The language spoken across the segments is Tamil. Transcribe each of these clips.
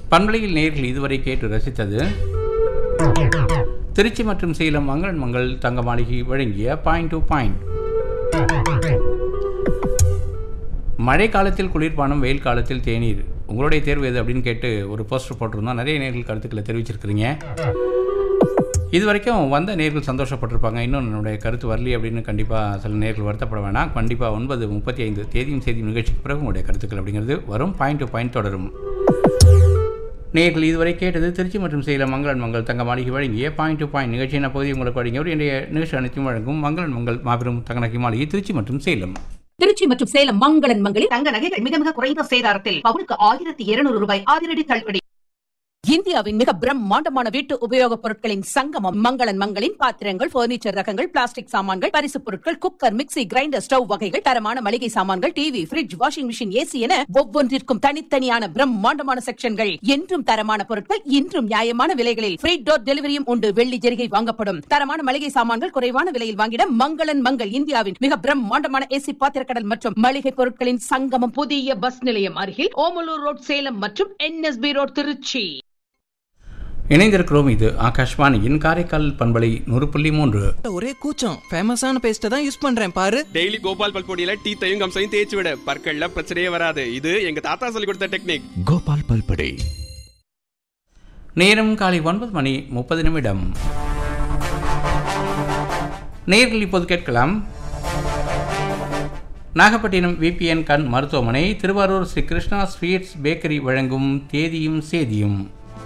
பண்பலையில் நேர்கள் இதுவரை கேட்டு ரசித்தது திருச்சி மற்றும் சேலம் மங்களன் மங்கள் தங்க மாளிகை வழங்கிய பாயிண்ட் டு பாயிண்ட் மழை காலத்தில் குளிர்பானம் வெயில் காலத்தில் தேநீர் உங்களுடைய தேர்வு எது அப்படின்னு கேட்டு ஒரு போஸ்டர் போட்டிருந்தோம் நிறைய நேர்கள் கருத்துக்களை தெரிவிச்சிருக்கிறீங்க இது வரைக்கும் வந்த நேர்கள் சந்தோஷப்பட்டிருப்பாங்க இன்னும் என்னுடைய கருத்து வரಲಿ அப்படின்னு கண்டிப்பாக சில நேர்கள் வருத்தப்பட வேணாம் கண்டிப்பாக ஒன்பது முப்பத்தி ஐந்து தேதியும் செய்தியும் நிகழ்ச்சிக்கு பிறகு உங்களுடைய கருத்துக்கள் அப்படிங்கிறது வரும் பாயிண்ட் டு பாயிண்ட் தொடரும் நேர்கள் இதுவரை கேட்டது திருச்சி மற்றும் சேலம் மங்களன் மங்கள் தங்க மாளிகை வழங்கிய பாயிண்ட் டு பாயிண்ட் நிகழ்ச்சியின் பகுதி உங்களுக்கு வழங்கியவர் இன்றைய நிகழ்ச்சி அனைத்தும் வழங்கும் மங்களன் மங்கள் மாபெரும் தங்கநகை மாளிகை திருச்சி மற்றும் சேலம் திருச்சி மற்றும் சேலம் மங்களன் மங்களில் தங்க நகைகள் மிக மிக குறைந்த சேதாரத்தில் பவுனுக்கு ஆயிரத்தி இருநூறு ரூபாய் அதிரடி தள்ளுபடி இந்தியாவின் மிக பிரம்மாண்டமான வீட்டு உபயோகப் பொருட்களின் சங்கமம் மங்களன் மங்களின் பாத்திரங்கள் பர்னிச்சர் ரகங்கள் பிளாஸ்டிக் சாமான்கள் பரிசுப் பொருட்கள் குக்கர் மிக்ஸி கிரைண்டர் ஸ்டவ் வகைகள் தரமான மளிகை சாமான்கள் TV fridge washing machine AC என ஒவ்வொன்றிற்கும் தனித்தனியான பிரம்மாண்டமான செக்ஷன்கள் என்றும் தரமான பொருட்கள் இன்றும் நியாயமான விலைகளில் ஃப்ரீ டோர் டெலிவரியும் உண்டு வெள்ளி ஜெரிகை வாங்கப்படும் தரமான மளிகை சாமான்கள் குறைவான விலையில் வாங்கிட மங்களன் மங்கள் இந்தியாவின் மிக பிரம்மாண்டமான ஏசி பாத்திரக்கடல் மற்றும் மளிகை பொருட்களின் சங்கமம் புதிய பஸ் நிலையம் அருகில் ஓமலூர் ரோட் சேலம் மற்றும் என்எஸ்பி ரோட் திருச்சி இணைந்திருக்கிறோம் இது ஆகாஷ்வாணியின் காரைக்கால் பண்பலை நூறு புள்ளி மூன்று ஒரே கூச்சம் ஃபேமஸான பேஸ்ட்டை தான் யூஸ் பண்றேன் பாரு டெய்லி கோபால் பல்பொடியில டீ தையும் கம்சையும் தேய்ச்சி விட பற்கள்ல பிரச்சனையே வராது இது எங்க தாத்தா சொல்லி கொடுத்த டெக்னிக் கோபால் பல்படை நேரம் காலை ஒன்பது மணி முப்பது நிமிடம் நேர்கள் இப்போது கேட்கலாம் நாகப்பட்டினம் விபிஎன் கண் மருத்துவமனை திருவாரூர் ஸ்ரீ கிருஷ்ணா ஸ்வீட்ஸ் பேக்கரி வழங்கும் தேதியும் சேதியும்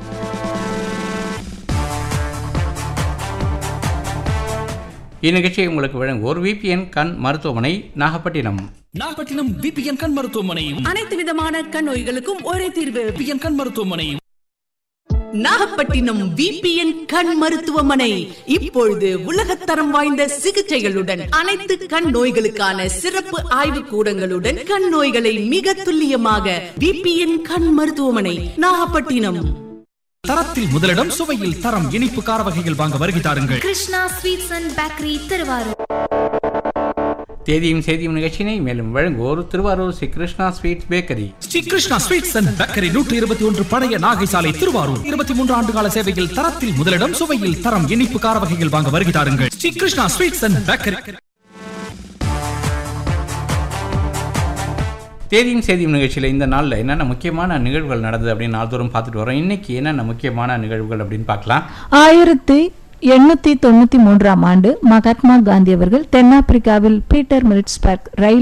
இந்நிகழ்ச்சியை உங்களுக்கு வழங்குவோர் விபிஎன் கண் மருத்துவமனை நாகப்பட்டினம் நாகப்பட்டினம் விபிஎன் கண் மருத்துவமனையும் அனைத்து விதமான கண் நோய்களுக்கும் ஒரே தீர்வு விபிஎன் கண் மருத்துவமனையும் நாகப்பட்டினம் விபிஎன் கண் மருத்துவமனை இப்பொழுது உலகத்தரம் வாய்ந்த சிகிச்சைகளுடன் அனைத்து கண் நோய்களுக்கான சிறப்பு ஆய்வு கூடங்களுடன் கண் நோய்களை மிக துல்லியமாக விபிஎன் கண் மருத்துவமனை நாகப்பட்டினம் தரத்தில் முதலிடம் சுவையில் தரம் இனிப்பு கார வகைகள் வாங்க வருகை தாருங்கள் Krishna sweets and bakery Thiruvarur தேதியும் செய்தியும் நிகழ்ச்சியினை மேலும் வழங்குவோர் Thiruvarur Sri Krishna sweets bakery Sri Krishna sweets and bakery நூற்றி இருபத்தி ஒன்று பழைய நாகை சாலை திருவாரூர் இருபத்தி மூன்று ஆண்டு கால சேவையில் தரத்தில் முதலிடம் சுவையில் தரம் இனிப்பு கார வகைகள் வாங்க வருகை தாருங்கள் Sri Krishna sweets and bakery தேதியும் செய்தியும் நிகழ்ச்சியில் இந்த நாளில் என்னென்ன முக்கியமான நிகழ்வுகள் நடந்தது அப்படின்னு நாள்தோறும் பார்த்துட்டு வரோம் இன்னைக்கு என்னென்ன முக்கியமான நிகழ்வுகள் அப்படின்னு பார்க்கலாம் ஆயிரத்தி எண்ணூத்தி தொண்ணூத்தி மூன்றாம் ஆண்டு மகாத்மா காந்தி அவர்கள் தென்னாப்பிரிக்காவில் பீட்டர் மில்ஸ்பர்க் ரயில்